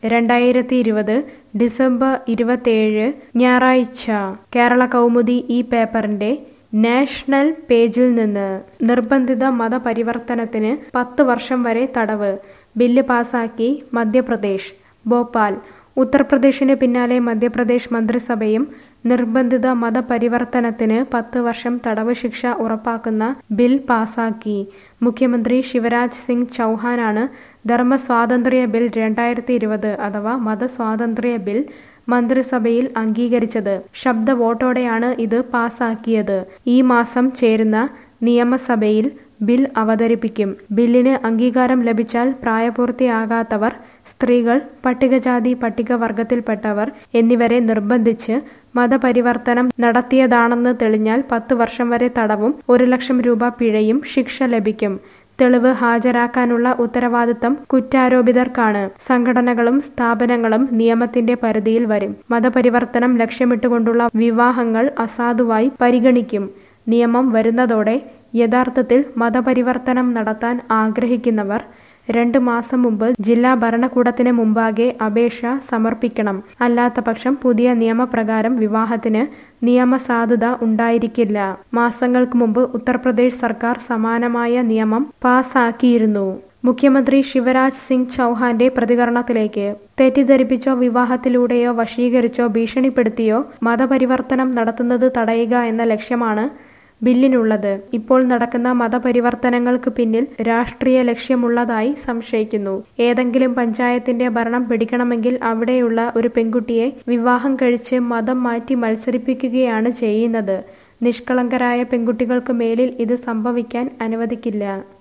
രണ്ടായിരത്തി ഇരുപത് ഡിസംബർ ഇരുപത്തേഴ് ഞായറാഴ്ച കേരള കൗമുദി ഈ പേപ്പറിന്റെ നാഷണൽ പേജിൽ നിന്ന് നിർബന്ധിത മതപരിവർത്തനത്തിന് പത്ത് വർഷം വരെ തടവ് ബില്ല് പാസാക്കി മധ്യപ്രദേശ് ഭോപ്പാൽ ഉത്തർപ്രദേശിന് പിന്നാലെ മധ്യപ്രദേശ് മന്ത്രിസഭയും നിർബന്ധിത മതപരിവർത്തനത്തിന് പത്ത് വർഷം തടവ് ശിക്ഷ ഉറപ്പാക്കുന്ന ബിൽ പാസാക്കി മുഖ്യമന്ത്രി ശിവരാജ് സിംഗ് ചൗഹാനാണ് ധർമ്മസ്വാതന്ത്ര്യ ബിൽ രണ്ടായിരത്തി ഇരുപത് അഥവാ മതസ്വാതന്ത്ര്യ ബിൽ മന്ത്രിസഭയിൽ അംഗീകരിച്ചത് ശബ്ദ വോട്ടോടെയാണ് ഇത് പാസാക്കിയത് ഈ മാസം ചേരുന്ന നിയമസഭയിൽ ബിൽ അവതരിപ്പിക്കും ബില്ലിന് അംഗീകാരം ലഭിച്ചാൽ പ്രായപൂർത്തിയാകാത്തവർ സ്ത്രീകൾ പട്ടികജാതി പട്ടികവർഗത്തിൽപ്പെട്ടവർ എന്നിവരെ നിർബന്ധിച്ച് മതപരിവർത്തനം നടത്തിയതാണെന്ന് തെളിഞ്ഞാൽ പത്ത് വർഷം വരെ തടവും ഒരു ലക്ഷം രൂപ പിഴയും ശിക്ഷ ലഭിക്കും തെളിവ് ഹാജരാക്കാനുള്ള ഉത്തരവാദിത്തം കുറ്റാരോപിതർക്കാണ് സംഘടനകളും സ്ഥാപനങ്ങളും നിയമത്തിന്റെ പരിധിയിൽ വരും മതപരിവർത്തനം ലക്ഷ്യമിട്ടുകൊണ്ടുള്ള വിവാഹങ്ങൾ അസാധുവായി പരിഗണിക്കും നിയമം വരുന്നതോടെ യഥാർത്ഥത്തിൽ മതപരിവർത്തനം നടത്താൻ ആഗ്രഹിക്കുന്നവർ രണ്ട് മാസം മുമ്പ് ജില്ലാ ഭരണകൂടത്തിന് മുമ്പാകെ അപേക്ഷ സമർപ്പിക്കണം അല്ലാത്തപക്ഷം പുതിയ നിയമപ്രകാരം വിവാഹത്തിന് നിയമസാധുത ഉണ്ടായിരിക്കില്ല മാസങ്ങൾക്ക് മുമ്പ് ഉത്തർപ്രദേശ് സർക്കാർ സമാനമായ നിയമം പാസാക്കിയിരുന്നു മുഖ്യമന്ത്രി ശിവരാജ് സിംഗ് ചൗഹാന്റെ പ്രതികരണത്തിലേക്ക് തെറ്റിദ്ധരിപ്പിച്ചോ വിവാഹത്തിലൂടെയോ വശീകരിച്ചോ ഭീഷണിപ്പെടുത്തിയോ മതപരിവർത്തനം നടത്തുന്നത് തടയുക എന്ന ലക്ഷ്യമാണ് ബില്ലിനുള്ളത് ഇപ്പോൾ നടക്കുന്ന മതപരിവർത്തനങ്ങൾക്ക് പിന്നിൽ രാഷ്ട്രീയ ലക്ഷ്യമുള്ളതായി സംശയിക്കുന്നു ഏതെങ്കിലും പഞ്ചായത്തിന്റെ ഭരണം പിടിക്കണമെങ്കിൽ അവിടെയുള്ള ഒരു പെൺകുട്ടിയെ വിവാഹം കഴിച്ച് മതം മാറ്റി മത്സരിപ്പിക്കുകയാണ് ചെയ്യുന്നത് നിഷ്കളങ്കരായ പെൺകുട്ടികൾക്ക് മേലിൽ ഇത് സംഭവിക്കാൻ അനുവദിക്കില്ല